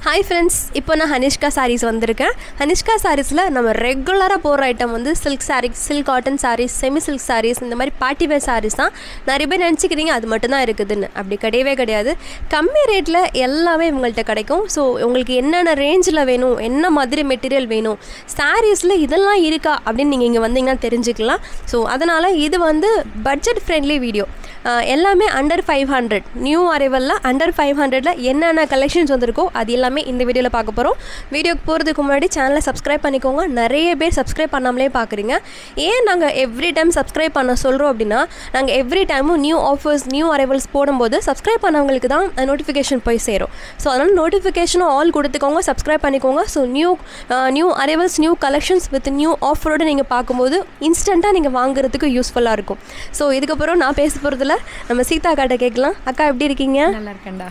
hi friends இப்போ நான் ஹனிஷ்கா சாரீஸ் வந்திருக்கேன் ஹனிஷ்கா சாரீஸில் நம்ம ரெகுலராக போகிற ஐட்டம் வந்து silk sarees silk cotton sarees semi silk sarees இந்த மாதிரி பார்ட்டி வேர் சாரீஸ் தான் நிறைய பேர் நினச்சிக்கிறீங்க அது மட்டும்தான் இருக்குதுன்னு அப்படி கிடையவே கிடையாது கம்மி ரேட்டில் எல்லாமே இவங்கள்ட்ட கிடைக்கும் ஸோ உங்களுக்கு என்னென்ன ரேஞ்சில் வேணும் என்ன மாதிரி மெட்டீரியல் வேணும் சாரீஸில் இதெல்லாம் இருக்கா அப்படின்னு நீங்கள் இங்கே வந்தீங்கன்னா தெரிஞ்சுக்கலாம் ஸோ அதனால் இது வந்து பட்ஜெட் ஃப்ரெண்ட்லி வீடியோ எல்லாமே அண்டர் ஃபைவ் ஹண்ட்ரட் நியூ அரைவலில் அண்டர் ஃபைவ் ஹண்ட்ரடில் என்னென்ன கலெக்ஷன்ஸ் வந்திருக்கோ அது எல்லாமே இந்த வீடியோவில் பார்க்க போகிறோம் வீடியோக்கு போகிறதுக்கு முன்னாடி சேனலை சப்ஸ்கிரைப் பண்ணிக்கோங்க நிறைய பேர் சப்ஸ்கிரைப் பண்ணாமலே பார்க்குறீங்க ஏன் நாங்கள் எவ்ரி டைம் சப்ஸ்கிரைப் பண்ண சொல்கிறோம் அப்படின்னா நாங்கள் எவ்ரி டைமும் நியூ ஆஃபர்ஸ் நியூ அரைவல்ஸ் போடும்போது சப்ஸ்கிரைப் பண்ணவங்களுக்கு தான் நோட்டிஃபிகேஷன் போய் சேரும் ஸோ அதனால் நோட்டிஃபிகேஷனும் ஆல் கொடுத்துக்கோங்க சப்ஸ்கிரைப் பண்ணிக்கோங்க so new new arrivals new collections with new ஆஃபரோடு நீங்கள் பார்க்கும்போது இன்ஸ்டண்ட்டாக நீங்கள் வாங்குறதுக்கு யூஸ்ஃபுல்லாக இருக்கும் ஸோ இதுக்கப்புறம் நான் பேச போகிறதுல நம்ம சீதா அக்காட்ட கேட்கலாம் அக்கா எப்படி இருக்கீங்க நல்லா இருக்கேன்டா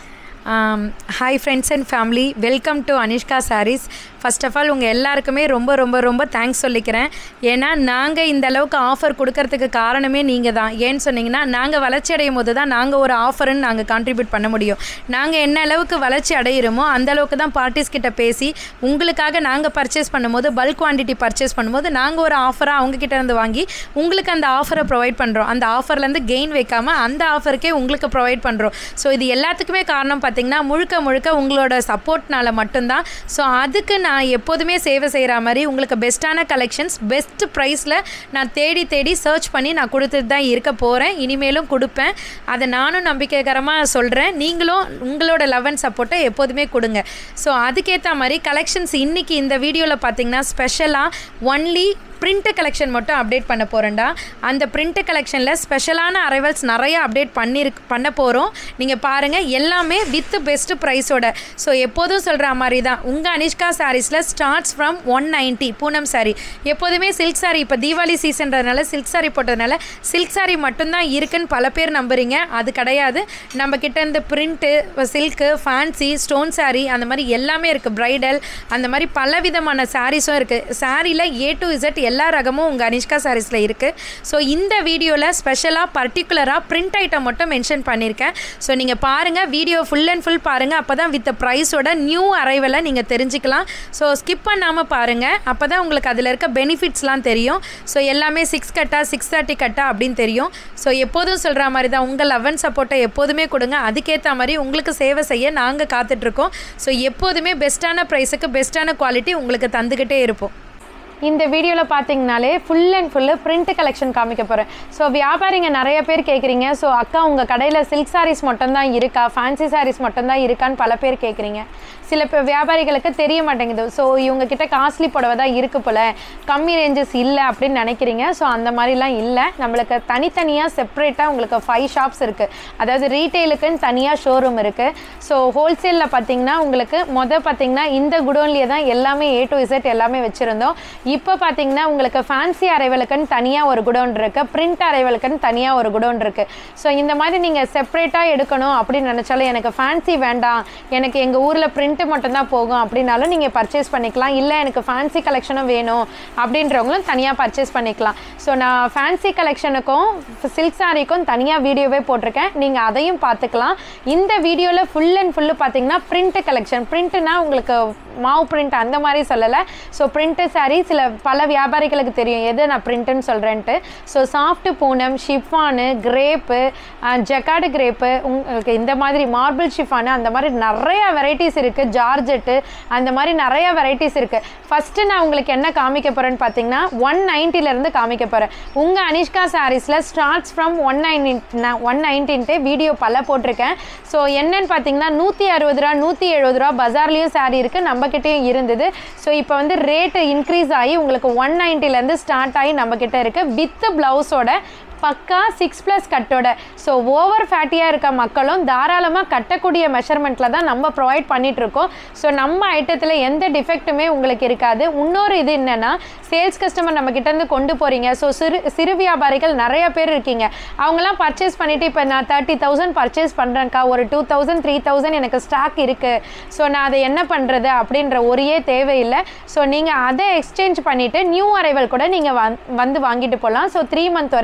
hi friends and family welcome to Anishka sarees first of all உங்கள் எல்லாருக்குமே ரொம்ப ரொம்ப ரொம்ப தேங்க்ஸ் சொல்லிக்கிறேன் ஏன்னா நாங்கள் இந்த அளவுக்கு ஆஃபர் கொடுக்கறதுக்கு காரணமே நீங்கள் தான் ஏன்னு சொன்னீங்கன்னா நாங்கள் வளர்ச்சி அடையும் போது தான் நாங்கள் ஒரு ஆஃபர்னு நாங்கள் கான்ட்ரிபியூட் பண்ண முடியும் நாங்கள் என்ன அளவுக்கு வளர்ச்சி அடையிறோமோ அந்த அளவுக்கு தான் பார்ட்டிஸ் கிட்ட பேசி உங்களுக்காக நாங்கள் பர்ச்சேஸ் பண்ணும்போது பல்க் குவான்டிட்டி பர்ச்சேஸ் பண்ணும்போது நாங்கள் ஒரு ஆஃபராக அவங்கக்கிட்ட இருந்து வாங்கி உங்களுக்கு அந்த ஆஃபரை ப்ரொவைட் பண்ணுறோம் அந்த ஆஃபர்லேருந்து கெயின் வைக்காமல் அந்த ஆஃபருக்கே உங்களுக்கு ப்ரொவைட் பண்ணுறோம் ஸோ இது எல்லாத்துக்குமே காரணம் பார்த்திங்கன்னா முழுக்க முழுக்க உங்களோட சப்போர்ட்னால மட்டும்தான் ஸோ அதுக்கு நான் எப்போதுமே சேவை செய்கிற மாதிரி உங்களுக்கு பெஸ்ட்டான கலெக்ஷன்ஸ் பெஸ்ட் ப்ரைஸில் நான் தேடி தேடி சர்ச் பண்ணி நான் கொடுத்துட்டு தான் இருக்க போகிறேன் இனிமேலும் கொடுப்பேன் அதை நானும் நம்பிக்கைகரமாக சொல்கிறேன் நீங்களும் உங்களோட லவ் அண்ட் சப்போர்ட்டை எப்போதுமே கொடுங்க ஸோ அதுக்கேற்ற மாதிரி கலெக்ஷன்ஸ் இன்றைக்கி இந்த வீடியோவில் பார்த்தீங்கன்னா ஸ்பெஷலாக ஒன்லி பிரிண்ட் கலெக்ஷன் மட்டும் அப்டேட் பண்ண போகிறேன்டா அந்த பிரிண்ட் கலெக்ஷனில் ஸ்பெஷலான அரைவல்ஸ் நிறைய அப்டேட் பண்ணிருக்கு பண்ண போகிறோம் நீங்கள் பாருங்கள் எல்லாமே வித் பெஸ்ட் ப்ரைஸோட ஸோ எப்போதும் சொல்கிற மாதிரி தான் உங்கள் அனிஷ்கா சாரீஸில் starts from one ninety Poonam saree எப்போதுமே சில்க் சாரீ இப்போ தீபாவளி சீசன்றதுனால சில்க் சாரீ போட்டதுனால சில்க் சாரீ மட்டும்தான் இருக்குன்னு பல பேர் நம்புறீங்க அது கிடையாது நம்ம கிட்ட இந்த print silk fancy stone saree அந்த மாதிரி எல்லாமே இருக்குது ப்ரைடல் அந்த மாதிரி பல விதமான சாரீஸும் இருக்குது சாரியில் ஏ டு இசட் எல்லா ரகமும் உங்கள் அனிஷ்கா சாரீஸில் இருக்குது ஸோ இந்த வீடியோவில் ஸ்பெஷலாக பர்டிகுலராக பிரிண்ட் ஐட்டம் மட்டும் மென்ஷன் பண்ணியிருக்கேன் ஸோ நீங்கள் பாருங்கள் வீடியோ ஃபுல் அண்ட் ஃபுல் பாருங்கள் அப்போ தான் வித் ப்ரைஸோட நியூ அரைவலை நீங்கள் தெரிஞ்சுக்கலாம் ஸோ ஸ்கிப் பண்ணாமல் பாருங்கள் அப்போ தான் உங்களுக்கு அதில் இருக்க பெனிஃபிட்ஸ்லாம் தெரியும் ஸோ எல்லாமே சிக்ஸ் கட்டா சிக்ஸ் தேர்ட்டி கட்டா அப்படின்னு தெரியும் ஸோ எப்போதும் சொல்கிற மாதிரி தான் உங்கள் லவ் அண்ட் சப்போர்ட்டை எப்போதுமே கொடுங்க அதுக்கேற்ற மாதிரி உங்களுக்கு சேவை செய்ய நாங்கள் காத்துட்ருக்கோம் ஸோ எப்போதுமே பெஸ்ட்டான ப்ரைஸுக்கு பெஸ்ட்டான குவாலிட்டி உங்களுக்கு தந்துக்கிட்டே இருப்போம் இந்த வீடியோவில் பார்த்தீங்கனாலே full and full print collection காமிக்க போகிறேன் ஸோ வியாபாரிங்க நிறைய பேர் கேட்குறீங்க ஸோ அக்கா உங்கள் கடையில் சில்க் சாரீஸ் மட்டும்தான் இருக்கா ஃபேன்சி சாரீஸ் மட்டும்தான் இருக்கான்னு பல பேர் கேட்குறீங்க சில பேர் வியாபாரிகளுக்கு தெரிய மாட்டேங்குது ஸோ இவங்க கிட்ட காஸ்ட்லி புடவை தான் இருக்கு போல் கம்மி ரேஞ்சஸ் இல்லை அப்படின்னு நினைக்கிறீங்க ஸோ அந்த மாதிரிலாம் இல்லை நம்மளுக்கு தனித்தனியாக செப்பரேட்டாக உங்களுக்கு ஃபைவ் ஷாப்ஸ் இருக்குது அதாவது ரீட்டெயிலுக்குன்னு தனியாக ஷோரூம் இருக்குது ஸோ ஹோல்சேலில் பார்த்தீங்கன்னா உங்களுக்கு மொதல் பார்த்தீங்கன்னா இந்த குடோன்லேயே தான் எல்லாமே ஏ டு இசட் எல்லாமே வச்சுருந்தோம் இப்போ பார்த்தீங்கன்னா உங்களுக்கு ஃபேன்சி அரைவலுக்குன்னு தனியாக ஒரு குடோன் இருக்குது பிரிண்ட் அரைவலுக்குன்னு தனியாக ஒரு குடோன் இருக்குது ஸோ இந்த மாதிரி நீங்கள் செப்பரேட்டாக எடுக்கணும் அப்படின்னு நினச்சாலும் எனக்கு ஃபேன்சி வேண்டாம் எனக்கு எங்கள் ஊரில் பிரிண்ட்டு மட்டும்தான் போகும் அப்படின்னாலும் நீங்கள் பர்ச்சேஸ் பண்ணிக்கலாம் இல்லை எனக்கு ஃபேன்சி கலெக்ஷனும் வேணும் அப்படின்றவங்களும் தனியாக பர்ச்சேஸ் பண்ணிக்கலாம் ஸோ நான் ஃபேன்சி கலெக்ஷனுக்கும் சில்க் சாரிக்கும் தனியாக வீடியோவே போட்டிருக்கேன் நீங்கள் அதையும் பார்த்துக்கலாம் இந்த வீடியோவில் ஃபுல் அண்ட் ஃபுல்லு பார்த்தீங்கன்னா பிரிண்ட் கலெக்ஷன் பிரிண்ட்டுனா உங்களுக்கு மாவு பிரிண்ட் அந்த மாதிரி சொல்லலை ஸோ பிரிண்ட்டு சாரீ சில பல வியாபாரிகளுக்கு தெரியும் எது நான் பிரிண்ட்டுன்னு சொல்கிறேன்ட்டு so soft Poonam chiffon crepe jacquard crepe உங்களுக்கு இந்த மாதிரி மார்பிள் ஷிஃபானு அந்த மாதிரி நிறைய வெரைட்டிஸ் இருக்குது ஜார்ஜெட்டு அந்த மாதிரி நிறைய வெரைட்டிஸ் இருக்குது ஃபஸ்ட்டு நான் உங்களுக்கு என்ன காமிக்க போகிறேன்னு பார்த்தீங்கன்னா ஒன் நைன்ட்டிலேருந்து காமிக்க போகிறேன் உங்கள் அனிஷ்கா சாரீஸில் starts from one nine one நைன்டீன்ட்டு வீடியோ பல போட்டிருக்கேன் ஸோ என்னன்னு பார்த்தீங்கன்னா நூற்றி அறுபது ரூபா நூற்றி எழுபது ரூபா பஜார்லேயும் சாரீ இருக்குது நம்மக்கிட்டேயும் இருந்தது ஸோ இப்போ வந்து ரேட்டு இன்க்ரீஸ் ஆகி உங்களுக்கு ஒன் நைன்ட்டிலேருந்து ஸ்டார்ட் ஆகி நம்மக்கிட்ட இருக்குது வித் ப்ளவுஸோட பக்கா சிக்ஸ் ப்ளஸ் கட்டோட ஸோ ஓவர் ஃபேட்டியாக இருக்க மக்களும் தாராளமாக கட்டக்கூடிய மெஷர்மெண்ட்டில் தான் நம்ம ப்ரொவைட் பண்ணிகிட்ருக்கோம் ஸோ நம்ம ஐட்டத்தில் எந்த டிஃபெக்ட்டுமே உங்களுக்கு இருக்காது இன்னொரு இது என்னென்னா சேல்ஸ் கஸ்டமர் நம்ம கிட்டேருந்து கொண்டு போகிறீங்க ஸோ சிறு சிறு வியாபாரிகள் நிறைய பேர் இருக்கீங்க அவங்களாம் பர்ச்சேஸ் பண்ணிவிட்டு இப்போ நான் தேர்ட்டி தௌசண்ட் பர்ச்சேஸ் பண்ணுறேன்க்கா ஒரு டூ தௌசண்ட் த்ரீ தௌசண்ட் எனக்கு ஸ்டாக் இருக்குது ஸோ நான் அதை என்ன பண்ணுறது அப்படின்ற ஒரே தேவையில்லை ஸோ நீங்கள் அதை எக்ஸ்சேஞ்ச் பண்ணிவிட்டு நியூ அரைவல் கூட நீங்கள் வந்து வாங்கிட்டு போகலாம் ஸோ த்ரீ மந்த் வரையும் டைம்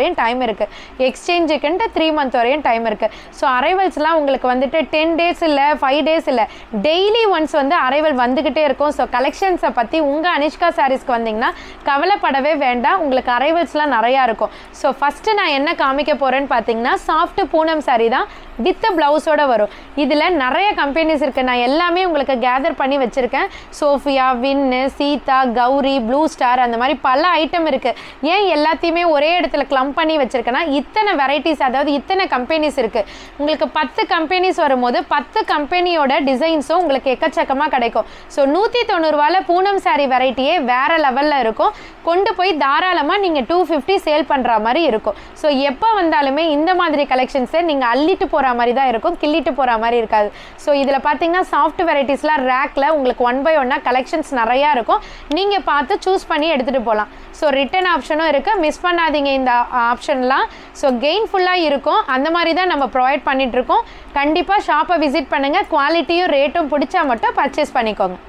இருக்குது எக்ஸ்சேஞ்சுக்குன்ட்டு த்ரீ மந்த் வரையும் டைம் இருக்குது ஸோ அரைவல்ஸ்லாம் உங்களுக்கு வந்துட்டு டென் டேஸ் இல்லை ஃபைவ் டேஸ் இல்லை டெய்லி ஒன்ஸ் வந்து அரைவல் வந்துக்கிட்டே இருக்கும் ஸோ கலெக்ஷன்ஸை பற்றி உங்கள் அனிஷ்கா சாரீஸ்க்கு வந்தீங்கன்னா கவலைப்படவே வேண்டாம் உங்களுக்கு அரைவல்ஸ்லாம் நிறையா இருக்கும் ஸோ ஃபஸ்ட்டு நான் என்ன காமிக்க போகிறேன்னு பார்த்தீங்கன்னா சாஃப்ட் பூனம் saree தான் வித் ப்ளவுஸோட வரும் இதில் நிறைய கம்பெனிஸ் இருக்குது நான் எல்லாமே உங்களுக்கு கேதர் பண்ணி வச்சுருக்கேன் சோஃபியா வின்னு சீதா கௌரி ப்ளூ ஸ்டார் அந்த மாதிரி பல ஐட்டம் இருக்குது ஏன் எல்லாத்தையுமே ஒரே இடத்துல க்ளம் பண்ணி வச்சுருக்கேன்னா இத்தனை வெரைட்டிஸ் அதாவது இத்தனை கம்பெனிஸ் இருக்குது உங்களுக்கு பத்து கம்பெனிஸ் வரும்போது பத்து கம்பெனியோட டிசைன்ஸும் உங்களுக்கு எக்கச்சக்கமாக கிடைக்கும் ஸோ நூற்றி தொண்ணூறுவாவில் பூனம் saree வெரைட்டியே வேறு லெவலில் இருக்கும் கொண்டு போய் தாராளமாக நீங்கள் டூ ஃபிஃப்டி சேல் பண்ணுற மாதிரி இருக்கும் ஸோ எப்போ வந்தாலுமே இந்த மாதிரி கலெக்ஷன்ஸை நீங்கள் அள்ளிட்டு போகிற மாதிரி தான் இருக்கும் கிள்ளிட்டு போகிற மாதிரி இருக்காது ஸோ இதில் பார்த்தீங்கன்னா சாஃப்ட் வெரைட்டிஸ்லாம் ரேக்கில் உங்களுக்கு ஒன் பை ஒன்னாக கலெக்ஷன்ஸ் நிறையா இருக்கும் நீங்கள் பார்த்து சூஸ் பண்ணி எடுத்துகிட்டு போகலாம் ஸோ ரிட்டன் ஆப்ஷனும் இருக்குது மிஸ் பண்ணாதீங்க இந்த ஆப்ஷன்லாம் ஸோ கெயின்ஃபுல்லாக இருக்கும் அந்த மாதிரி தான் நம்ம ப்ரொவைட் பண்ணிகிட்ருக்கோம் கண்டிப்பாக ஷாப்பை விசிட் பண்ணுங்கள் குவாலிட்டியும் ரேட்டும் பிடிச்சா மட்டும் பர்ச்சேஸ் பண்ணிக்கோங்க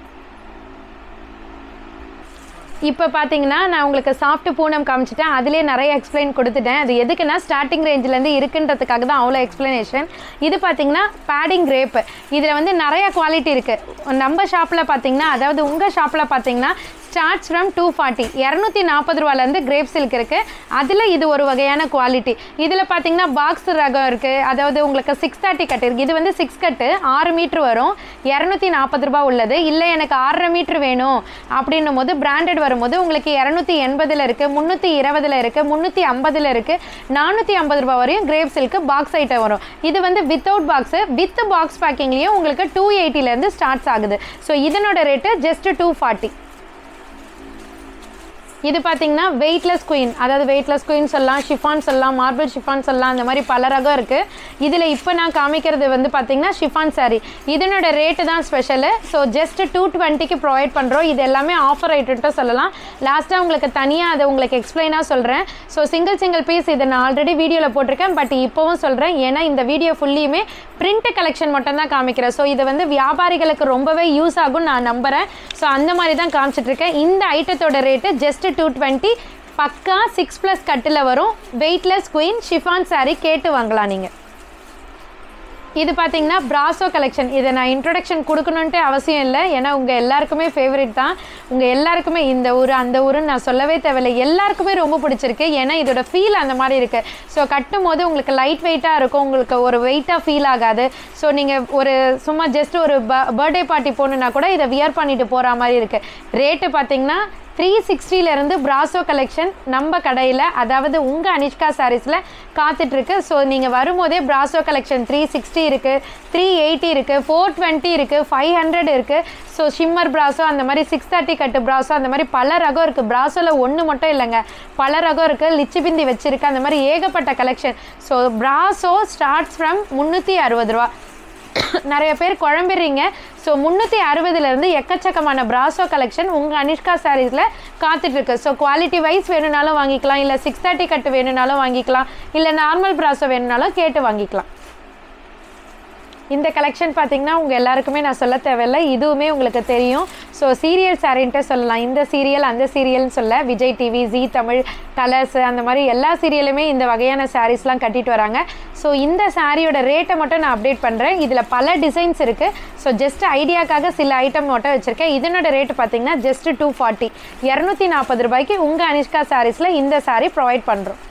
இப்போ பார்த்தீங்கன்னா நான் உங்களுக்கு சாஃப்ட் பூனம் காமிச்சிட்டேன் அதிலே நிறைய எக்ஸ்பிளைன் கொடுத்துட்டேன் அது எதுக்குன்னா ஸ்டார்டிங் ரேஞ்சிலேருந்து இருக்குன்றதுக்காக தான் அவ்வளோ எக்ஸ்ப்ளனேஷன் இது பார்த்தீங்கன்னா பேடிங் கிரேப்பு இதில் வந்து நிறைய குவாலிட்டி இருக்குது நம்ம ஷாப்பில் பார்த்தீங்கன்னா அதாவது உங்கள் ஷாப்பில் பார்த்தீங்கன்னா ஸ்டார்ட்ஸ் ஃப்ரம் டூ ஃபார்ட்டி இரநூத்தி நாற்பது ரூபாலேருந்து கிரேப் சில்க் இருக்குது அதில் இது ஒரு வகையான குவாலிட்டி இதில் பார்த்தீங்கன்னா பாக்ஸ் ரகம் இருக்குது அதாவது உங்களுக்கு சிக்ஸ் தேர்ட்டி கட் இருக்குது இது வந்து சிக்ஸ் கட்டு ஆறு மீட்ரு வரும் இரநூத்தி நாற்பது ரூபா உள்ளது இல்லை எனக்கு ஆறரை மீட்ரு வேணும் அப்படின்னும் போது பிராண்டட் வரும்போது உங்களுக்கு இரநூத்தி எண்பதில் இருக்குது முந்நூற்றி இருபதில் இருக்குது முந்நூற்றி ஐம்பதில் இருக்குது நானூற்றி ஐம்பது ரூபா வரையும் கிரேப் சில்க்கு பாக்ஸ் ஐட்டம் வரும் இது வந்து வித்தவுட் பாக்ஸு வித் பாக்ஸ் பேக்கிங்லேயும் உங்களுக்கு டூ எயிட்டிலேருந்து ஸ்டார்ட்ஸ் ஆகுது ஸோ இதனோட ரேட்டு ஜஸ்ட் டூ ஃபார்ட்டி இது பார்த்தீங்கன்னா வெயிட்லெஸ் குயின் அதாவது வெயிட்லெஸ் குயின் சொல்லலாம் ஷிஃபான் சொல்லலாம் மார்பிள் ஷிஃபான் சொல்லலாம் அந்த மாதிரி பல ரகம் இருக்குது இதில் இப்போ நான் காமிக்கிறது வந்து பார்த்தீங்கன்னா ஷிஃபான் saree இதனோட ரேட்டு தான் ஸ்பெஷலு ஸோ ஜஸ்ட் டூ டுவெண்ட்டிக்கு ப்ரொவைட் பண்ணுறோம் இது எல்லாமே ஆஃபர் ஐட்டம்ட்டு சொல்லலாம் லாஸ்ட்டாக உங்களுக்கு தனியாக அதை உங்களுக்கு எக்ஸ்பிளைனாக சொல்கிறேன் ஸோ சிங்கிள் சிங்கிள் பீஸ் இதை நான் ஆல்ரெடி வீடியோவில் போட்டிருக்கேன் பட் இப்போவும் சொல்கிறேன் ஏன்னா இந்த வீடியோ ஃபுல்லியுமே பிரிண்ட் கலெக்ஷன் மட்டும் தான் காமிக்கிறேன் ஸோ இது வந்து வியாபாரிகளுக்கு ரொம்பவே யூஸ் ஆகும் நான் நம்புகிறேன் ஸோ அந்த மாதிரி தான் காமிச்சிட்ருக்கேன் இந்த ஐட்டத்தோட ரேட்டு ஜஸ்ட் டூ டுவெண்ட்டி பக்கா சிக்ஸ் ப்ளஸ் கட்டில் வரும் வெயிட்லெஸ் குயின் ஷிஃபான் saree கேட்டு வாங்கலாம் நீங்கள் இது பார்த்தீங்கன்னா பிராசோ கலெக்ஷன் இதை நான் இன்ட்ரொடக்ஷன் கொடுக்கணுன்ட்டு அவசியம் இல்லை ஏன்னா உங்கள் எல்லாருக்குமே ஃபேவரட் தான் உங்கள் எல்லாருக்குமே இந்த ஊர் அந்த ஊருன்னு நான் சொல்லவே தேவையில்லை எல்லாருக்குமே ரொம்ப பிடிச்சிருக்கு ஏன்னா இதோட ஃபீல் அந்த மாதிரி இருக்குது ஸோ கட்டும் போது உங்களுக்கு லைட் வெயிட்டாக இருக்கும் உங்களுக்கு ஒரு வெயிட்டாக ஃபீல் ஆகாது ஸோ நீங்கள் ஒரு சும்மா ஜஸ்ட் ஒரு பர்த்டே பார்ட்டி போகணுன்னா கூட இதை வியர் பண்ணிட்டு போகிற மாதிரி இருக்குது ரேட்டு பார்த்தீங்கன்னா த்ரீ சிக்ஸ்டிலேருந்து பிராசோ கலெக்ஷன் நம்ம கடையில் அதாவது உங்கள் அனிஷ்கா சாரீஸில் காத்துட்ருக்கு ஸோ நீங்கள் வரும்போதே பிராசோ கலெக்ஷன் த்ரீ சிக்ஸ்டி இருக்குது த்ரீ எயிட்டி இருக்குது ஃபோர் டுவெண்ட்டி இருக்குது ஃபைவ் ஹண்ட்ரட் இருக்குது ஸோ ஷிம்மர் பிராசோ அந்த மாதிரி சிக்ஸ் தேர்ட்டி கட்டு பிராசோ அந்த மாதிரி பல ரகம் இருக்குது பிராசோவில் ஒன்று மட்டும் இல்லைங்க பல ரகம் இருக்குது லிச்சி பிந்தி வச்சுருக்கு அந்த மாதிரி ஏகப்பட்ட collection so brasso starts from முந்நூற்றி அறுபது ரூபா நிறைய பேர் குழம்பிடுறீங்க ஸோ முந்நூற்றி அறுபதுலேருந்து எக்கச்சக்கமான பிராசோ கலெக்ஷன் உங்கள் அனிஷ்கா சாரீஸில் காத்துட்ருக்கு ஸோ குவாலிட்டி வைஸ் வேணும்னாலும் வாங்கிக்கலாம் இல்லை சிக்ஸ் தேர்ட்டி கட்டு வேணும்னாலும் வாங்கிக்கலாம் இல்லை நார்மல் பிராசோ வேணும்னாலும் கேட்டு வாங்கிக்கலாம் இந்த கலெக்ஷன் பார்த்தீங்கன்னா உங்கள் எல்லாருக்குமே நான் சொல்ல தேவையில்லை இதுவுமே உங்களுக்கு தெரியும் ஸோ சீரியல் சாரின்ட்டு சொல்லலாம் இந்த சீரியல் அந்த சீரியல்னு சொல்ல Vijay TV Zee Tamil Colors அந்த மாதிரி எல்லா சீரியலுமே இந்த வகையான சாரீஸ்லாம் கட்டிட்டு வராங்க ஸோ இந்த சாரியோட ரேட்டை மட்டும் நான் அப்டேட் பண்ணுறேன் இதில் பல டிசைன்ஸ் இருக்குது ஸோ ஜஸ்ட் ஐடியாக்காக சில ஐட்டம் மட்டும் வச்சுருக்கேன் இதனோட ரேட்டு பார்த்தீங்கன்னா ஜஸ்ட் டூ ஃபார்ட்டி இரநூத்தி நாற்பது ரூபாய்க்கு உங்கள் அனிஷ்கா சாரீஸில் இந்த சாரீ ப்ரொவைட் பண்ணுறோம்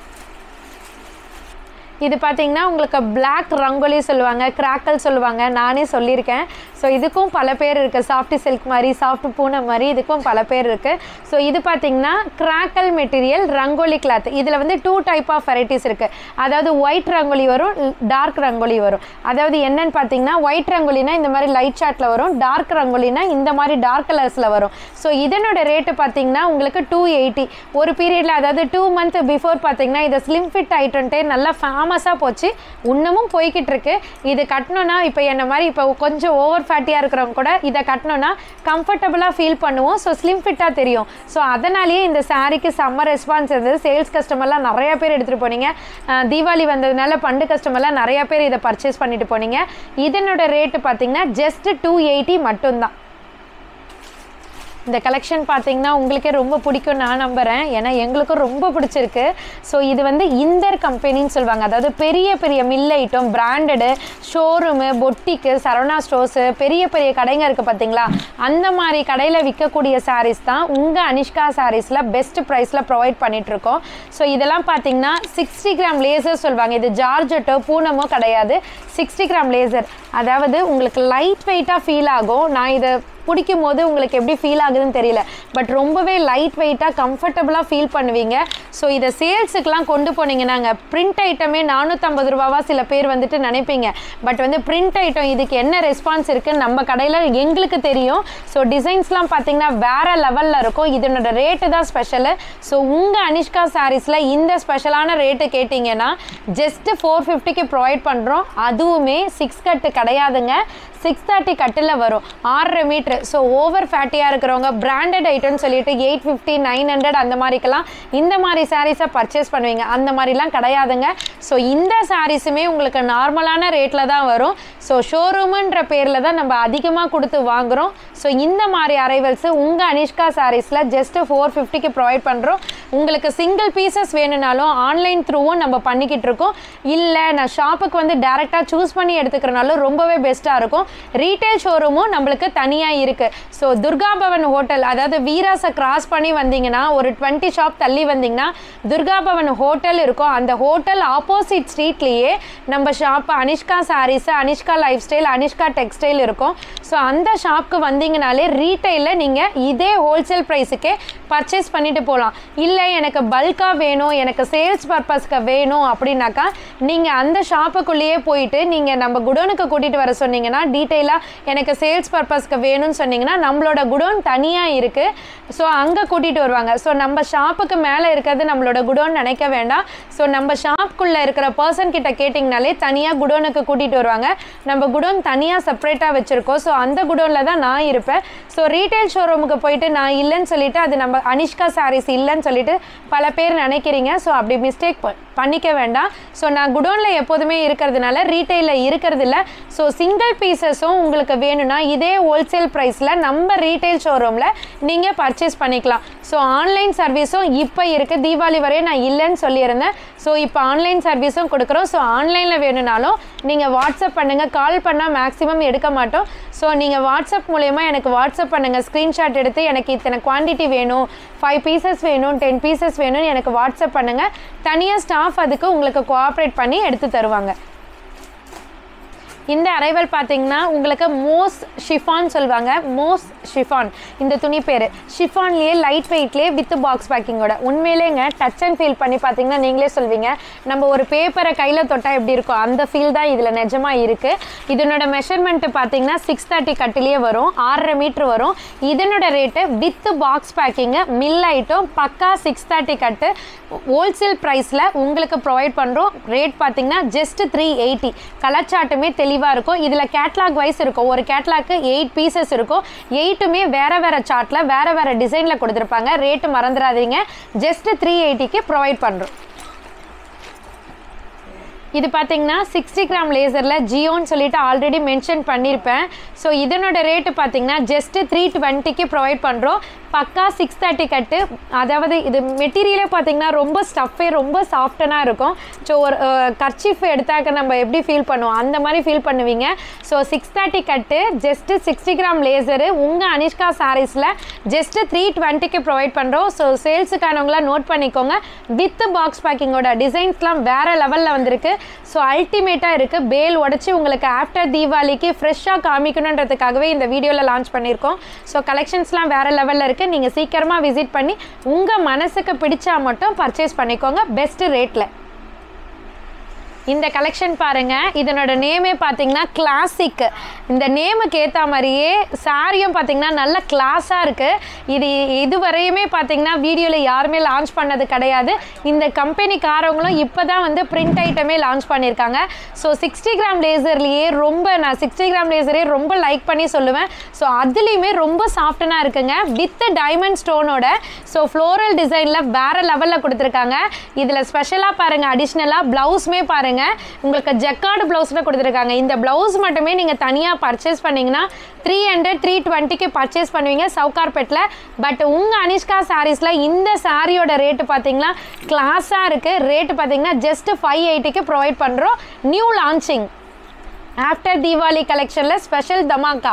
இது பார்த்தீங்கன்னா உங்களுக்கு பிளாக் ரங்கோலி சொல்லுவாங்க கிராக்கல் சொல்லுவாங்க நானே சொல்லியிருக்கேன் ஸோ இதுக்கும் பல பேர் இருக்குது சாஃப்ட் சில்க் மாதிரி சாஃப்ட் பூனை மாதிரி இதுக்கும் பல பேர் இருக்குது ஸோ இது பார்த்தீங்கன்னா கிராக்கல் மெட்டீரியல் ரங்கோலி கிளாத் இதில் வந்து டூ டைப் ஆஃப் வெரைட்டிஸ் இருக்குது அதாவது ஒயிட் ரங்கோலி வரும் டார்க் ரங்கோலி வரும் அதாவது என்னன்னு பார்த்தீங்கன்னா ஒயிட் ரங்கோலினா இந்த மாதிரி லைட் ஷார்ட்டில் வரும் டார்க் ரங்கோலினா இந்த மாதிரி டார்க் கலர்ஸில் வரும் ஸோ இதனோட ரேட்டு பார்த்தீங்கன்னா உங்களுக்கு டூ எயிட்டி ஒரு பீரியடில் அதாவது டூ மந்த் பிஃபோர் பார்த்தீங்கன்னா இதை ஸ்லிம் ஃபிட் ஐட்டன்ட்டே நல்லா ஃபேமஸாக போச்சு இன்னமும் போய்கிட்டு இருக்கு இது கட்டணும்னா இப்போ என்ன மாதிரி இப்போ கொஞ்சம் ஓவர் ஃபேட்டியாக இருக்கிறவங்க கூட இதை கட்டணும்னா கம்ஃபர்டபுளாக ஃபீல் பண்ணுவோம் ஸோ ஸ்லிம் ஃபிட்டாக தெரியும் ஸோ அதனாலேயே இந்த சாரீக்கு செம்ம ரெஸ்பான்ஸ் இருந்தது சேல்ஸ் கஸ்டமர்லாம் நிறைய பேர் எடுத்துகிட்டு போனீங்க அஹ் தீபாவளி வந்ததுனால பண்டு கஸ்டமர்லாம் நிறைய பேர் இதை பர்ச்சேஸ் பண்ணிட்டு போனீங்க இதனோட ரேட்டு பார்த்தீங்கன்னா ஜஸ்ட் டூ எயிட்டி மட்டும்தான் இந்த கலெக்ஷன் பார்த்தீங்கன்னா உங்களுக்கே ரொம்ப பிடிக்கும் நான் நம்புகிறேன் ஏன்னா எங்களுக்கும் ரொம்ப பிடிச்சிருக்கு ஸோ இது வந்து இந்தர் கம்பெனின்னு சொல்லுவாங்க அதாவது பெரிய பெரிய மில் ஐட்டம் பிராண்டடு ஷோரூமு பொட்டிக்கு சரவணா ஸ்டோர்ஸு பெரிய பெரிய கடைங்க இருக்குது பார்த்தீங்களா அந்த மாதிரி கடையில் விற்கக்கூடிய சாரீஸ் தான் உங்கள் அனிஷ்கா சாரீஸில் பெஸ்ட் ப்ரைஸில் ப்ரொவைட் பண்ணிகிட்ருக்கோம் ஸோ இதெல்லாம் பார்த்தீங்கன்னா சிக்ஸ்டி கிராம் லேசர் சொல்லுவாங்க இது ஜார்ஜெட்டோ பூனமோ கிடையாது சிக்ஸ்டி கிராம் லேசர் அதாவது உங்களுக்கு லைட் வெயிட்டாக ஃபீல் ஆகும் நான் இதை பிடிக்கும் போது உங்களுக்கு எப்படி ஃபீல் ஆகுதுன்னு தெரியல பட் ரொம்பவே லைட் வெயிட்டாக கம்ஃபர்டபுளாக ஃபீல் பண்ணுவீங்க ஸோ இதை சேல்ஸுக்கெலாம் கொண்டு போனீங்கன்னாங்க பிரிண்ட் ஐட்டமே நானூற்றம்பது ரூபாவா சில பேர் வந்துட்டு நினைப்பீங்க பட் வந்து பிரிண்ட் ஐட்டம் இதுக்கு என்ன ரெஸ்பான்ஸ் இருக்குன்னு நம்ம கடையில் எங்களுக்கு தெரியும் ஸோ டிசைன்ஸ்லாம் பார்த்தீங்கன்னா வேற லெவலில் இருக்கும் இதனோட ரேட்டு தான் ஸ்பெஷலு ஸோ உங்கள் அனிஷ்கா சாரீஸில் இந்த ஸ்பெஷலான ரேட்டு கேட்டிங்கன்னா ஜஸ்ட்டு ஃபோர் ஃபிஃப்டிக்கு ப்ரொவைட் பண்ணுறோம் அதுவுமே சிக்ஸ் கட்டு கிடையாதுங்க சிக்ஸ் தேர்ட்டி கட்டில் வரும் ஆறரை மீட்ரு ஸோ ஓவர் ஃபேட்டியாக இருக்கிறவங்க பிராண்டட் ஐட்டம்னு சொல்லிட்டு எயிட் ஃபிஃப்டி நைன் ஹண்ட்ரட் அந்த மாதிரிக்கெல்லாம் இந்த மாதிரி சாரீஸை பர்ச்சேஸ் பண்ணுவீங்க அந்த மாதிரிலாம் கிடையாதுங்க ஸோ இந்த சாரீஸுமே உங்களுக்கு நார்மலான ரேட்டில் தான் வரும் ஸோ ஷோரூமுன்ற பேரில் தான் நம்ம அதிகமாக கொடுத்து வாங்குகிறோம் ஸோ இந்த மாதிரி அரைவல்ஸு உங்கள் அனிஷ்கா சாரீஸில் ஜஸ்ட்டு ஃபோர் ஃபிஃப்டிக்கு ப்ரொவைட் பண்ணுறோம் உங்களுக்கு சிங்கிள் பீசஸ் வேணும்னாலும் ஆன்லைன் த்ரூவும் நம்ம பண்ணிக்கிட்டு இருக்கோம் இல்லை நான் ஷாப்புக்கு வந்து டேரெக்டாக சூஸ் பண்ணி எடுத்துக்கிறனாலும் ரொம்பவே பெஸ்ட்டாக இருக்கும் ரீட்டைல் ஷோரூமும் நம்மளுக்கு தனியாக இருக்குது ஸோ துர்கா பவன் ஹோட்டல் அதாவது வீராஸை கிராஸ் பண்ணி வந்தீங்கன்னா ஒரு டுவெண்ட்டி ஷாப் தள்ளி வந்தீங்கன்னா துர்கா பவன் ஹோட்டல் இருக்கும் அந்த ஹோட்டல் ஆப்போசிட் ஸ்ட்ரீட்லேயே நம்ம shop Anishka sarees Anishka lifestyle Anishka textile இருக்கும் ஸோ அந்த ஷாப்க்கு வந்தீங்கனாலே ரீட்டைலில் நீங்கள் இதே ஹோல்சேல் ப்ரைஸுக்கே பர்ச்சேஸ் பண்ணிட்டு போகலாம் இல்லை எனக்கு பல்காக வேணும் எனக்கு சேல்ஸ் பர்பஸ்க்கு வேணும் அப்படின்னாக்கா நீங்கள் அந்த ஷாப்புக்குள்ளேயே போயிட்டு நீங்கள் நம்ம குடோனுக்கு கூட்டிகிட்டு வர சொன்னீங்கன்னா டீட்டெயிலாக எனக்கு சேல்ஸ் பர்பஸ்க்கு வேணும்னு சொன்னீங்கன்னா நம்மளோட குடோன் தனியாக இருக்குது ஸோ அங்கே கூட்டிகிட்டு வருவாங்க ஸோ நம்ம ஷாப்புக்கு மேலே இருக்கிறது நம்மளோட குடோன் நினைக்க வேண்டாம் ஸோ நம்ம ஷாப்புக்குள்ளே இருக்கிற பர்சன் கிட்ட கேட்டிங்கனாலே தனியாக குடோனுக்கு கூட்டிகிட்டு வருவாங்க நம்ம குடோன் தனியாக செப்பரேட்டாக வச்சுருக்கோம் ஸோ அந்த குடோனில் தான் நான் இருப்பேன் ஸோ ரீட்டைல் ஷோரூமுக்கு போயிட்டு நான் இல்லைன்னு சொல்லிட்டு அது நம்ம அனிஷ்கா சாரீஸ் இல்லைன்னு சொல்லிட்டு பல பேர் நினைக்கிறீங்க ஸோ அப்படி மிஸ்டேக் பண்ணிக்க வேண்டாம் ஸோ நான் குடோனில் எப்போதுமே இருக்கிறதுனால ரீட்டைலில் இருக்கிறது இல்லை ஸோ சிங்கிள் பீசஸும் உங்களுக்கு வேணும்னா இதே ஹோல்சேல் ப்ரைஸில் நம்ம ரீட்டைல் ஷோரூமில் நீங்கள் பர்ச்சேஸ் பண்ணிக்கலாம் ஸோ ஆன்லைன் சர்வீஸும் இப்போ இருக்குது தீபாவளி வரையும் நான் இல்லைன்னு சொல்லியிருந்தேன் ஸோ இப்போ ஆன்லைன் சர்வீஸும் கொடுக்குறோம் ஸோ ஆன்லைனில் வேணும்னாலும் நீங்கள் வாட்ஸ்அப் பண்ணுங்கள் கால் பண்ணால் மேக்ஸிமம் எடுக்க மாட்டோம் ஸோ நீங்கள் வாட்ஸ்அப் மூலயமா எனக்கு வாட்ஸ்அப் பண்ணுங்கள் ஸ்க்ரீன்ஷாட் எடுத்து எனக்கு இத்தனை குவான்டிட்டி வேணும் ஃபைவ் பீசஸ் வேணும் டென் பீசஸ் வேணும்னு எனக்கு வாட்ஸ்அப் பண்ணுங்கள் தனியாக ஸ்டாஃப் அதுக்கு உங்களுக்கு கோஆப்ரேட் பண்ணி எடுத்து தருவாங்க இந்த அரைவல் பார்த்தீங்கன்னா உங்களுக்கு மோஸ் ஷிஃபான் சொல்லுவாங்க மோஸ் ஷிஃபான் இந்த துணி பேர் ஷிஃபான்லேயே லைட் வெயிட்லேயே வித் பாக்ஸ் பேக்கிங்கோட உண்மையிலேங்க டச் அண்ட் ஃபீல் பண்ணி பார்த்தீங்கன்னா நீங்களே சொல்வீங்க நம்ம ஒரு பேப்பரை கையில் தொட்டால் எப்படி இருக்கும் அந்த ஃபீல் தான் இதில் நிஜமாக இருக்குது இதனோட மெஷர்மெண்ட்டு பார்த்தீங்கன்னா சிக்ஸ் தேர்ட்டி கட்டிலேயே வரும் ஆறரை மீட்ரு வரும் இதனோட rate with box packing mill item பக்கா சிக்ஸ் தேர்ட்டி கட்டு ஹோல்சேல் ப்ரைஸில் உங்களுக்கு ப்ரொவைட் பண்ணுறோம் ரேட் பார்த்தீங்கன்னா ஜஸ்ட் த்ரீ எயிட்டி கலர் சார்ட்டுமே தெளிவாக இருக்கும் இதில் கேட்லாக் வைஸ் இருக்கும் ஒரு கேட்லாக்கு எயிட் பீசஸ் இருக்கும் எயிட்டுமே வேறு வேறு சார்ட்டில் வேறு வேறு டிசைனில் கொடுத்துருப்பாங்க ரேட்டு மறந்துடாதீங்க ஜஸ்ட் த்ரீ எயிட்டிக்கு ப்ரொவைட் பண்ணுறோம் இது பார்த்தீங்கன்னா சிக்ஸ்டி கிராம் லேசரில் ஜியோன்னு சொல்லிட்டு ஆல்ரெடி மென்ஷன் பண்ணியிருப்பேன் ஸோ இதனோட ரேட்டு பார்த்தீங்கன்னா ஜஸ்ட்டு த்ரீ டுவெண்ட்டிக்கு ப்ரொவைட் பண்ணுறோம் பக்கா சிக்ஸ் தேர்ட்டி கட்டு அதாவது இது மெட்டீரியலே பார்த்தீங்கன்னா ரொம்ப ஸ்டஃப்பே ரொம்ப சாஃப்டனாக இருக்கும் ஸோ ஒரு கர்ச்சீஃப் எடுத்தாக்க நம்ம எப்படி ஃபீல் பண்ணுவோம் அந்த மாதிரி ஃபீல் பண்ணுவீங்க ஸோ சிக்ஸ் தேர்ட்டி கட்டு ஜஸ்ட்டு சிக்ஸ்டி கிராம் லேசரு உங்கள் அனிஷ்கா சாரீஸில் ஜஸ்ட்டு த்ரீ டுவெண்ட்டிக்கு ப்ரொவைட் பண்ணுறோம் ஸோ சேல்ஸுக்கானவங்களாம் நோட் பண்ணிக்கோங்க வித் பாக்ஸ் பேக்கிங்கோட டிசைன்ஸ்லாம் வேறு லெவலில் வந்திருக்கு ஸோ அல்டிமேட்டாக இருக்குது பேல் உடச்சி உங்களுக்கு ஆஃப்டர் தீபாவளிக்கு ஃப்ரெஷ்ஷாக காமிக்கணுன்றதுக்காகவே இந்த வீடியோவில் லான்ச் பண்ணியிருக்கோம் ஸோ கலெக்ஷன்ஸ்லாம் வேறு லெவலில் இருக்குது நீங்கள் சீக்கிரமாக விசிட் பண்ணி உங்கள் மனசுக்கு பிடிச்சா மட்டும் பர்ச்சேஸ் பண்ணிக்கோங்க பெஸ்ட்டு ரேட்டில் இந்த கலெக்ஷன் பாருங்க இதனோட நேமே பார்த்தீங்கன்னா கிளாசிக் இந்த நேமுக்கு ஏற்ற மாதிரியே சாரியும் பார்த்தீங்கன்னா நல்ல கிளாஸாக இருக்குது இது இதுவரையுமே பார்த்தீங்கன்னா வீடியோவில் யாருமே லான்ச் பண்ணது கிடையாது இந்த கம்பெனிக்காரவங்களும் இப்போ தான் வந்து பிரிண்ட் ஐட்டமே லான்ச் பண்ணியிருக்காங்க ஸோ சிக்ஸ்டி கிராம் லேசர்லேயே ரொம்ப நான் சிக்ஸ்டி கிராம் லேசரே ரொம்ப லைக் பண்ணி சொல்லுவேன் ஸோ அதுலேயுமே ரொம்ப சாஃப்டனாக இருக்குங்க வித் டைமண்ட் ஸ்டோனோட ஸோ ஃப்ளோரல் டிசைனில் வேறு லெவலில் கொடுத்துருக்காங்க இதில் ஸ்பெஷலாக பாருங்கள் அடிஷ்னலாக ப்ளவுஸுமே பாருங்கள் பாருங்கள் உங்களுக்கு ஜக்கார்டு ப்ளவுஸ்னு கொடுத்துருக்காங்க இந்த ப்ளவுஸ் மட்டுமே நீங்கள் தனியாக பர்ச்சேஸ் பண்ணிங்கன்னா த்ரீ ஹண்ட்ரட் த்ரீ டுவெண்ட்டிக்கு பர்ச்சேஸ் பண்ணுவீங்க சவுகார்பேட்டில் பட் உங்கள் அனிஷ்கா சாரீஸில் இந்த சாரியோட ரேட்டு பார்த்தீங்கன்னா கிளாஸாக இருக்குது ரேட்டு பார்த்தீங்கன்னா ஜஸ்ட் ஃபைவ் எயிட்டிக்கு ப்ரொவைட் பண்ணுறோம் நியூ லான்ச்சிங் ஆஃப்டர் தீபாவளி கலெக்ஷனில் ஸ்பெஷல் தமாக்கா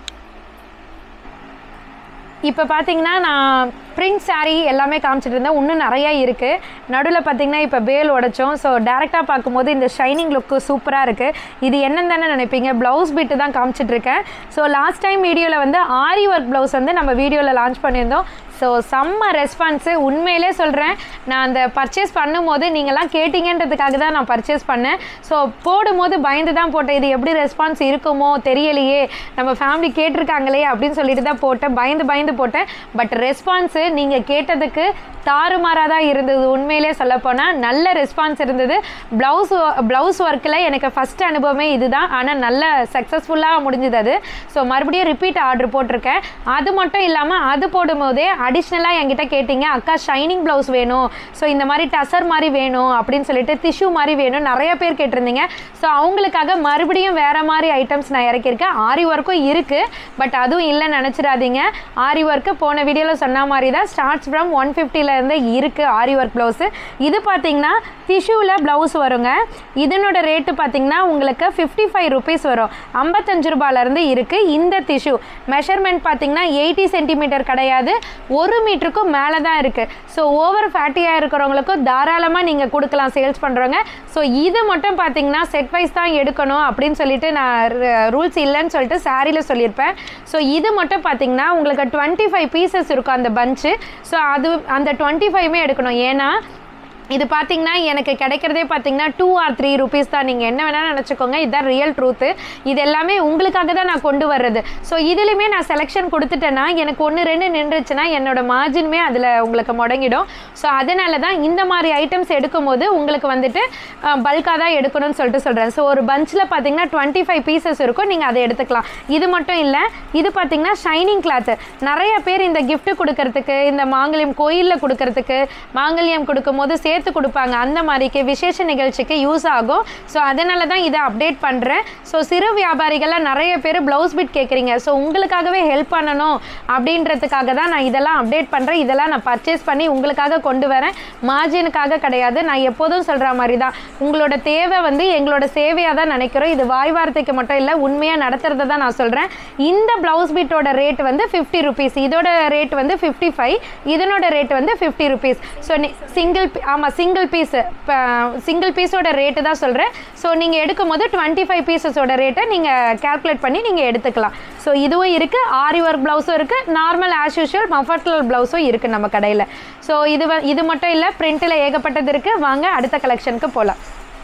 இப்போ பார்த்தீங்கன்னா நான் பிரிண்ட் saree எல்லாமே காமிச்சிட்டு இருந்தேன் இன்னும் நிறையா இருக்குது நடுவில் பார்த்தீங்கன்னா இப்போ பேல் உடைச்சோம் ஸோ டேரெக்டாக பார்க்கும்போது இந்த ஷைனிங் லுக்கு சூப்பராக இருக்குது இது என்னன்னு தானே நினைப்பீங்க ப்ளவுஸ் பிட்டு தான் காமிச்சிட்டு இருக்கேன் ஸோ லாஸ்ட் டைம் வீடியோவில் வந்து ஆரி ஒர்க் ப்ளவுஸ் வந்து நம்ம வீடியோவில் லான்ச் பண்ணியிருந்தோம் ஸோ செம்ம ரெஸ்பான்ஸு உண்மையிலே சொல்கிறேன் நான் அந்த பர்ச்சேஸ் பண்ணும்போது நீங்கள்லாம் கேட்டிங்கன்றதுக்காக தான் நான் பர்ச்சேஸ் பண்ணேன் ஸோ போடும்போது பயந்து தான் போட்டேன் இது எப்படி ரெஸ்பான்ஸ் இருக்குமோ தெரியலையே நம்ம ஃபேமிலி கேட்டிருக்காங்களே அப்படின்னு சொல்லிட்டு தான் போட்டேன் பயந்து பயந்து போட்டேன் பட் ரெஸ்பான்ஸு நீங்கள் கேட்டதுக்கு தாறுமாறாக தான் இருந்தது உண்மையிலே சொல்லப்போனால் நல்ல ரெஸ்பான்ஸ் இருந்தது ப்ளவுஸ் ப்ளவுஸ் ஒர்க்கில் எனக்கு ஃபஸ்ட் அனுபவமே இதுதான் ஆனால் நல்ல சக்ஸஸ்ஃபுல்லாக முடிஞ்சது அது ஸோ மறுபடியும் ரிப்பீட் ஆர்டர் போட்டிருக்கேன் அது மட்டும் இல்லாமல் அது போடும்போதே அடிஷ்னலாக என்கிட்ட கேட்டிங்க அக்கா ஷைனிங் ப்ளவுஸ் வேணும் ஸோ இந்த மாதிரி டசர் மாதிரி வேணும் அப்படின்னு சொல்லிட்டு டிஷ்யூ மாதிரி வேணும் நிறைய பேர் கேட்டிருந்தீங்க ஸோ அவங்களுக்காக மறுபடியும் வேறு மாதிரி ஐட்டம்ஸ் நான் இறக்கியிருக்கேன் ஆரி ஒர்க்கும் இருக்குது பட் அதுவும் இல்லைன்னு நினச்சிடாதீங்க ஆரி ஒர்க்கு போன வீடியோவில் சொன்ன மாதிரி தான் ஸ்டார்ட்ஸ் ஃப்ரம் ஒன் இருந்து இருக்குது ஆரி ஒர்க் ப்ளவுஸு இது பார்த்தீங்கன்னா டிஷ்யூவில் ப்ளவுஸ் வருங்க இதனோட ரேட்டு பார்த்தீங்கன்னா உங்களுக்கு ஃபிஃப்டி ஃபைவ் ருபீஸ் வரும் ஐம்பத்தஞ்சு ரூபாயிலேருந்து இருக்குது இந்த டிஷ்யூ மெஷர்மெண்ட் பார்த்தீங்கன்னா எயிட்டி சென்டிமீட்டர் கிடையாது ஒரு மீட்டருக்கும் மேலே தான் இருக்குது ஸோ ஓவர் ஃபேட்டியாக இருக்கிறவங்களுக்கும் தாராளமாக நீங்கள் கொடுக்கலாம் சேல்ஸ் பண்ணுறவங்க ஸோ இது மட்டும் பார்த்தீங்கன்னா செட் வைஸ் தான் எடுக்கணும் அப்படின்னு சொல்லிட்டு நான் ரூல்ஸ் இல்லைன்னு சொல்லிட்டு சாரியில் சொல்லியிருப்பேன் ஸோ இது மட்டும் பார்த்தீங்கன்னா உங்களுக்கு டுவெண்ட்டி ஃபைவ் பீசஸ் இருக்கும் அந்த பஞ்சு ஸோ அது அந்த டுவெண்ட்டி ஃபைவ்மே எடுக்கணும் ஏன்னா இது பார்த்தீங்கன்னா எனக்கு கிடைக்கிறதே பார்த்தீங்கன்னா டூ ஆர் த்ரீ ருபீஸ் தான் நீங்கள் என்ன வேணாலும் நினச்சிக்கோங்க இதுதான் ரியல் ட்ரூத்து இது எல்லாமே உங்களுக்காக தான் நான் கொண்டு வர்றது ஸோ இதுலையுமே நான் செலெக்ஷன் கொடுத்துட்டேன்னா எனக்கு ஒன்று ரெண்டு நின்றுச்சுன்னா என்னோட மார்ஜினுமே அதில் உங்களுக்கு முடங்கிடும் ஸோ அதனால தான் இந்த மாதிரி ஐட்டம்ஸ் எடுக்கும்போது உங்களுக்கு வந்துட்டு பல்காக தான் எடுக்கணும்னு சொல்லிட்டு சொல்கிறேன் ஸோ ஒரு பஞ்சில் பார்த்தீங்கன்னா டுவெண்ட்டி ஃபைவ் பீசஸ் இருக்கும் நீங்கள் அதை எடுத்துக்கலாம் இது மட்டும் இல்லை இது பார்த்தீங்கன்னா ஷைனிங் கிளாத்து நிறைய பேர் இந்த gift கொடுக்கறதுக்கு இந்த மாங்கல்யம் கோயிலில் கொடுக்கறதுக்கு மாங்கல்யம் கொடுக்கும்போது சேர்த்து கொடுப்பாங்க அந்த மாதிரிக்கு விசேஷ நிகழ்ச்சிக்கு யூஸ் ஆகும் ஸோ அதனால தான் இதை அப்டேட் பண்ணுறேன் ஸோ சிறு வியாபாரிகள்லாம் நிறைய பேர் ப்ளவுஸ் பிட் கேட்குறீங்க ஸோ உங்களுக்காகவே ஹெல்ப் பண்ணணும் அப்படின்றதுக்காக தான் நான் இதெல்லாம் அப்டேட் பண்ணுறேன் இதெல்லாம் நான் பர்ச்சேஸ் பண்ணி உங்களுக்காக கொண்டு வரேன் மார்ஜினுக்காக கிடையாது நான் எப்போதும் சொல்கிற மாதிரி தான் உங்களோட தேவை வந்து எங்களோட சேவையாக தான் நினைக்கிறோம் இது வாய் வார்த்தைக்கு மட்டும் இல்லை உண்மையாக நடத்துறதை தான் நான் சொல்கிறேன் இந்த ப்ளவுஸ் பிட்டோட ரேட் வந்து ஃபிஃப்டி ருபீஸ் இதோட ரேட் வந்து ஃபிஃப்டி ஃபைவ் இதனோட ரேட் வந்து ஃபிஃப்டி ருபீஸ் ஸோ சிங்கிள் ஆமாம் சிங்கிள் பீஸு சிங்கிள் பீஸோட ரேட்டு தான் சொல்கிறேன் ஸோ நீங்கள் எடுக்கும் போது டுவெண்ட்டி ஃபைவ் பீசஸோட ரேட்டை நீங்கள் கேல்குலேட் பண்ணி நீங்கள் எடுத்துக்கலாம் ஸோ இதுவும் இருக்குது ஆரி ஒர்க் ப்ளவுஸும் இருக்குது நார்மல் ஆஸ் யூஷுவல் மஃபர்டல் ப்ளவுஸும் இருக்குது நம்ம கடையில் ஸோ இது வ- இது மட்டும் இல்லை பிரிண்ட்டில் ஏகப்பட்டது இருக்குது வாங்க அடுத்த கலெக்ஷனுக்கு போகலாம்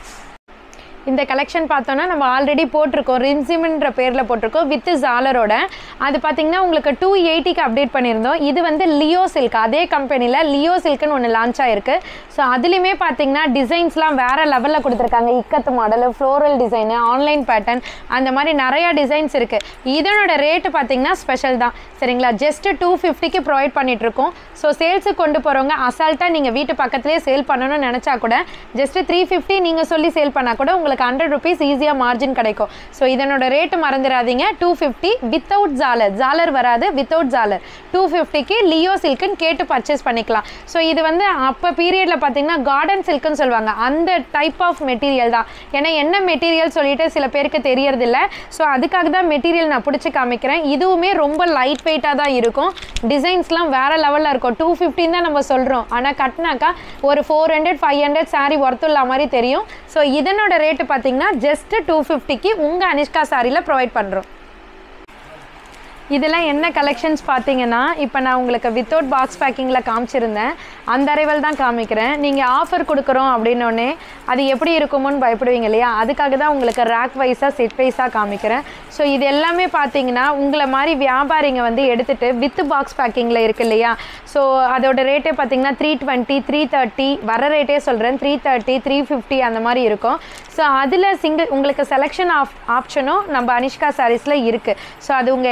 இந்த கலெக்ஷன் பார்த்தோன்னா நம்ம ஆல்ரெடி போட்டிருக்கோம் ரின்சிம்ன்ற பேரில் போட்டிருக்கோம் வித் ஜாலரோட அது பார்த்தீங்கன்னா உங்களுக்கு டூ எயிட்டிக்கு அப்டேட் பண்ணியிருந்தோம் இது வந்து லியோ சில்க் அதே கம்பெனியில் லியோ சில்க்னு ஒன்று லான்ச் ஆயிருக்கு ஸோ அதுலேயுமே பார்த்தீங்கன்னா டிசைன்ஸ்லாம் வேறு லெவலில் கொடுத்துருக்காங்க இக்கத்து model floral design online pattern அந்த மாதிரி நிறையா டிசைன்ஸ் இருக்குது இதனோட ரேட்டு பார்த்தீங்கன்னா ஸ்பெஷல் தான் சரிங்களா ஜஸ்ட்டு டூ ஃபிஃப்டிக்கு ப்ரொவைட் பண்ணிகிட்ருக்கோம் ஸோ சேல்ஸுக்கு கொண்டு போகிறவங்க அசால்ட்டாக நீங்கள் வீட்டு பக்கத்துலேயே சேல் பண்ணணும்னு நினச்சா கூட ஜஸ்ட்டு த்ரீ ஃபிஃப்டி நீங்கள் சொல்லி சேல் பண்ணால் கூட உங்களுக்கு ஹண்ட்ரட் ருபீஸ் ஈஸியாக மார்ஜின் கிடைக்கும் ஸோ இதனோட ரேட்டு மறந்துடாதீங்க டூ ஃபிஃப்டி வித்தவுட் ஜாலர் ஜாலர் வராது வித்தவுட் ஜாலர் டூ ஃபிஃப்டிக்கு லியோ சில்க்குன்னு கேட்டு பர்ச்சேஸ் பண்ணிக்கலாம் ஸோ இது வந்து அப்போ பீரியடில் பார்த்தீங்கன்னா கார்டன் சில்க்குன்னு சொல்லுவாங்க அந்த டைப் ஆஃப் மெட்டீரியல் தான் ஏன்னா என்ன மெட்டீரியல் சொல்லிட்டு சில பேருக்கு தெரியறதில்ல ஸோ அதுக்காக தான் மெட்டீரியல் நான் பிடிச்சி காமிக்கிறேன் இதுவுமே ரொம்ப லைட் வெயிட்டாக தான் இருக்கும் டிசைன்ஸ்லாம் வேறு லெவலில் இருக்கும் டூ ஃபிஃப்டின் தான் நம்ம சொல்கிறோம் ஆனால் கட்டினாக்கா ஒரு four hundred five hundred sari ஒர்த்துள்ள மாதிரி தெரியும் ஸோ இதனோட ரேட்டு பார்த்தீங்கன்னா ஜஸ்ட் டூ ஃபிஃப்டிக்கு உங்கள் அனிஷ்கா சாரியில் ப்ரொவைட் பண்ணுறோம் இதெல்லாம் என்ன கலெக்ஷன்ஸ் பார்த்தீங்கன்னா இப்போ நான் உங்களுக்கு வித்தவுட் பாக்ஸ் பேக்கிங்கில் காமிச்சிருந்தேன் அந்த அரைவல் தான் காமிக்கிறேன் நீங்கள் ஆஃபர் கொடுக்குறோம் அப்படின்னோடனே அது எப்படி இருக்குமோன்னு பயப்படுவீங்க இல்லையா அதுக்காக தான் உங்களுக்கு ரேக் வைஸாக செட் வைஸாக காமிக்கிறேன் ஸோ இது எல்லாமே பார்த்தீங்கன்னா உங்களை மாதிரி வியாபாரிங்க வந்து எடுத்துகிட்டு வித் பாக்ஸ் பேக்கிங்கில் இருக்கு இல்லையா ஸோ அதோட ரேட்டே பார்த்தீங்கன்னா த்ரீ டுவெண்ட்டி த்ரீ தேர்ட்டி வர ரேட்டே சொல்கிறேன் த்ரீ தேர்ட்டி த்ரீ ஃபிஃப்டி அந்த மாதிரி இருக்கும் ஸோ அதில் சிங்கிள் உங்களுக்கு செலெக்ஷன் ஆஃப் ஆப்ஷனும் நம்ம அனிஷ்கா சாரீஸில் இருக்குது ஸோ அது உங்கள் எல்லாருக்குமே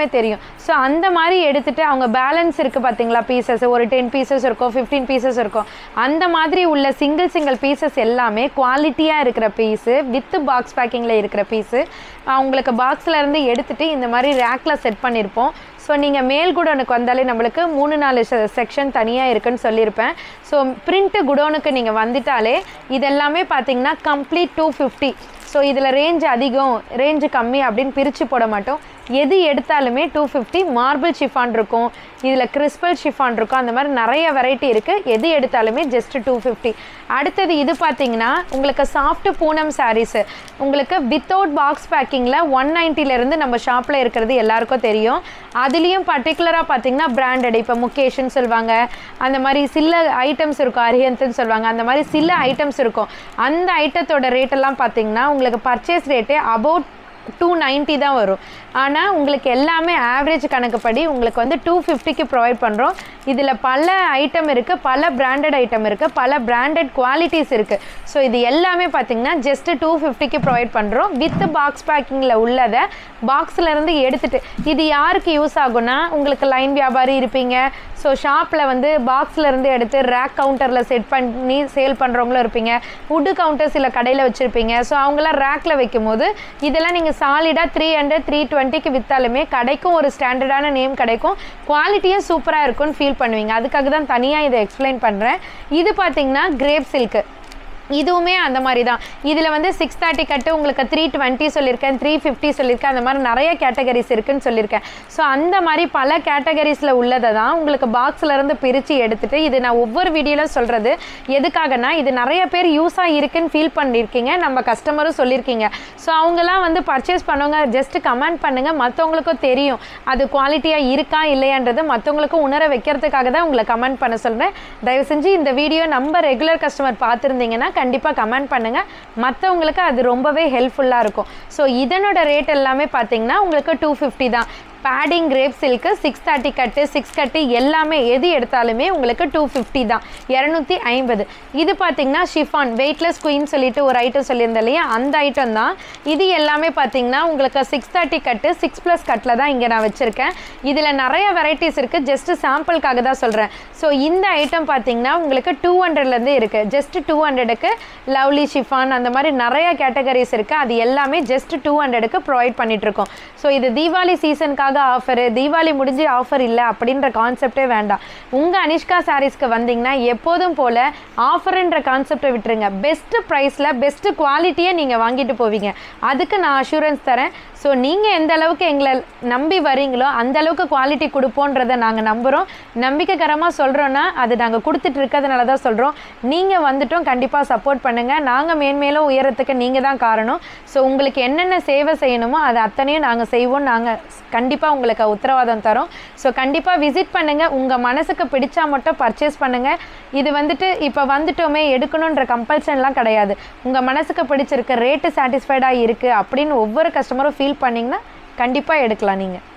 தெரியும் ஸோ அந்த மாதிரி எடுத்துட்டு அவங்க பேலன்ஸ் இருக்குது பார்த்தீங்களா பீசஸ் ஒரு டென் பீசஸ் இருக்கும் ஃபிஃப்டீன் பீசஸ் இருக்கும் அந்த மாதிரி உள்ள சிங்கிள் சிங்கிள் பீசஸ் எல்லாமே குவாலிட்டியாக இருக்கிற பீஸு வித் பாக்ஸ் பேக்கிங்கில் இருக்கிற பீஸு உங்களுக்கு பாக்ஸில் இருந்து எடுத்துட்டு இந்த மாதிரி ரேக்கில் செட் பண்ணியிருப்போம் ஸோ நீங்கள் மேல் குடோனுக்கு வந்தாலே நம்மளுக்கு மூணு நாலு செக்ஷன் தனியாக இருக்குன்னு சொல்லியிருப்பேன் ஸோ பிரிண்ட்டு குடோனுக்கு நீங்கள் வந்துட்டாலே இதெல்லாமே பார்த்தீங்கன்னா கம்ப்ளீட் டூ ஃபிஃப்டி ஸோ இதில் ரேஞ்ச் அதிகம் ரேஞ்சு கம்மி அப்படின்னு பிரித்து போட மாட்டோம் எது எடுத்தாலுமே டூ ஃபிஃப்டி மார்பிள் ஷிஃபான் இருக்கும் இதில் கிறிஸ்பல் ஷிஃபான் இருக்கும் அந்த மாதிரி நிறைய வெரைட்டி இருக்குது எது எடுத்தாலுமே ஜஸ்ட் டூ ஃபிஃப்டி அடுத்தது இது பார்த்தீங்கன்னா உங்களுக்கு சாஃப்ட் பூனம் சாரீஸு உங்களுக்கு வித்தவுட் பாக்ஸ் பேக்கிங்கில் ஒன் நைன்ட்டிலேருந்து நம்ம ஷாப்பில் இருக்கிறது எல்லாருக்கும் தெரியும் அதுலேயும் பர்டிகுலராக பார்த்தீங்கன்னா பிராண்டட் இப்போ முகேஷ்னு சொல்லுவாங்க அந்த மாதிரி சில ஐட்டம்ஸ் இருக்கும் அரியன்த்துன்னு சொல்லுவாங்க அந்த மாதிரி சில ஐட்டம்ஸ் இருக்கும் அந்த ஐட்டத்தோட ரேட்டெல்லாம் பார்த்தீங்கன்னா உங்களுக்கு பர்ச்சேஸ் ரேட்டே அபவுட் டூ நைன்ட்டி தான் வரும் ஆனால் உங்களுக்கு எல்லாமே ஆவரேஜ் கணக்குப்படி உங்களுக்கு வந்து டூ ஃபிஃப்டிக்கு ப்ரொவைட் பண்ணுறோம் இதில் பல ஐட்டம் இருக்குது பல பிராண்டட் ஐட்டம் இருக்குது பல பிராண்டட் குவாலிட்டிஸ் இருக்குது ஸோ இது எல்லாமே பார்த்தீங்கன்னா ஜஸ்ட் டூ ஃபிஃப்டிக்கு ப்ரொவைட் பண்ணுறோம் வித் பாக்ஸ் பேக்கிங்கில் உள்ளதை பாக்ஸில் இருந்து எடுத்துட்டு இது யாருக்கு யூஸ் ஆகும்னா உங்களுக்கு லைன் வியாபாரி இருப்பீங்க ஸோ ஷாப்பில் வந்து பாக்ஸில் இருந்து எடுத்து ரேக் கவுண்டரில் செட் பண்ணி சேல் பண்ணுறவங்களும் இருப்பீங்க வுட்டு கவுண்டர் சில கடையில் வச்சுருப்பீங்க ஸோ அவங்களாம் ரேக்கில் வைக்கும்போது இதெல்லாம் நீங்கள் சாலிடாக த்ரீ ஹண்ட்ரட் த்ரீ டுவெண்ட்டிக்கு விற்றாலுமே கடைக்கும் ஒரு ஸ்டாண்டர்டான நேம் கிடைக்கும் குவாலிட்டியும் சூப்பராக இருக்கும்னு ஃபீல் பண்ணுவீங்க அதுக்காக தான் தனியாக இதை எக்ஸ்பிளைன் பண்ணுறேன் இது பார்த்தீங்கன்னா கிரேப் சில்க்கு இதுவுமே அந்த மாதிரி தான் இதில் வந்து சிக்ஸ் தேர்ட்டி கட்டு உங்களுக்கு த்ரீ டுவெண்ட்டி சொல்லியிருக்கேன் த்ரீ ஃபிஃப்டி சொல்லியிருக்கேன் அந்த மாதிரி நிறைய கேட்டகரிஸ் இருக்குன்னு சொல்லியிருக்கேன் ஸோ அந்த மாதிரி பல கேட்டகரிஸில் உள்ளதை தான் உங்களுக்கு பாக்ஸில் இருந்து பிரித்து எடுத்துட்டு இது நான் ஒவ்வொரு வீடியோவில் சொல்கிறது எதுக்காகனா இது நிறைய பேர் யூஸாக இருக்குன்னு ஃபீல் பண்ணியிருக்கீங்க நம்ம கஸ்டமரும் சொல்லியிருக்கீங்க ஸோ அவங்கெல்லாம் வந்து பர்ச்சேஸ் பண்ணவங்க ஜஸ்ட் கமெண்ட் பண்ணுங்கள் மற்றவங்களுக்கும் தெரியும் அது குவாலிட்டியாக இருக்கா இல்லையான்றது மற்றவங்களுக்கும் உணர வைக்கிறதுக்காக தான் உங்களை கமெண்ட் பண்ண சொல்கிறேன் தயவு செஞ்சு இந்த வீடியோ நம்ம ரெகுலர் கஸ்டமர் பார்த்துருந்தீங்கன்னா கண்டிப்பாக கமெண்ட் பண்ணுங்கள் மற்றவங்களுக்கு அது ரொம்பவே ஹெல்ப்ஃபுல்லாக இருக்கும் ஸோ இதனோட ரேட் எல்லாமே பார்த்தீங்கன்னா உங்களுக்கு டூ ஃபிஃப்டி தான் padding crepe silk six thirty கட்டு சிக்ஸ் கட்டு எல்லாமே எது எடுத்தாலுமே உங்களுக்கு டூ ஃபிஃப்டி தான் இரநூத்தி ஐம்பது இது பார்த்தீங்கன்னா ஷிஃபான் வெயிட்லெஸ் குயின் சொல்லிட்டு ஒரு ஐட்டம் சொல்லியிருந்தேன் இல்லையா அந்த ஐட்டம் தான் இது எல்லாமே பார்த்தீங்கன்னா உங்களுக்கு சிக்ஸ் தேர்ட்டி கட்டு சிக்ஸ் ப்ளஸ் கட்டில் தான் இங்கே நான் வச்சுருக்கேன் இதில் நிறைய வெரைட்டிஸ் இருக்குது ஜஸ்ட் சாம்பிளுக்காக தான் சொல்கிறேன் ஸோ இந்த ஐட்டம் பார்த்தீங்கன்னா உங்களுக்கு டூ ஹண்ட்ரட்லேருந்து இருக்குது ஜஸ்ட் டூ ஹண்ட்ரடுக்கு லவ்லி ஷிஃபான் அந்த மாதிரி நிறைய கேட்டகரிஸ் இருக்குது அது எல்லாமே ஜஸ்ட் டூ ஹண்ட்ரடுக்கு ப்ரொவைட் பண்ணிகிட்ருக்கோம் ஸோ இது தீபாவளி சீசனுக்காக ஆஃபரு தீபாவளி முடிஞ்சு ஆஃபர் இல்லை அப்படின்ற கான்செப்டே வேண்டாம் உங்கள் அனிஷ்கா சாரீஸ்க்கு வந்தீங்கன்னா எப்போதும் போல் ஆஃபருன்ற கான்செப்டை விட்டுருங்க பெஸ்ட்டு ப்ரைஸில் பெஸ்ட்டு குவாலிட்டியை நீங்கள் வாங்கிட்டு போவீங்க அதுக்கு நான் அஷூரன்ஸ் தரேன் ஸோ நீங்கள் எந்த அளவுக்கு எங்களை நம்பி வரீங்களோ அந்த அளவுக்கு குவாலிட்டி கொடுப்போன்றதை நாங்கள் நம்புகிறோம் நம்பிக்கைகரமாக சொல்கிறோன்னா அது நாங்கள் கொடுத்துட்டு இருக்கிறதுனால தான் சொல்கிறோம் நீங்கள் வந்துட்டும் கண்டிப்பாக சப்போர்ட் பண்ணுங்கள் நாங்கள் மேன்மேலும் உயரத்துக்கு நீங்கள் தான் காரணம் ஸோ உங்களுக்கு என்னென்ன சேவை செய்யணுமோ அது அத்தனையும் நாங்கள் செய்வோம் நாங்கள் கண்டிப்பாக உங்களுக்கு உத்தரவாதம் தரோம் ஸோ கண்டிப்பாக விசிட் பண்ணுங்கள் உங்கள் மனசுக்கு பிடிச்சா மட்டும் பர்ச்சேஸ் பண்ணுங்கள் இது வந்துட்டு இப்போ வந்துட்டோமே எடுக்கணுன்ற கம்பல்ஷன்லாம் கிடையாது உங்கள் மனசுக்கு பிடிச்சிருக்கு ரேட்டு சாட்டிஸ்ஃபைடாக இருக்குது அப்படின்னு ஒவ்வொரு கஸ்டமரும் ஃபீல் பண்ணிங்கன்னா கண்டிப்பாக எடுக்கலாம் நீங்கள்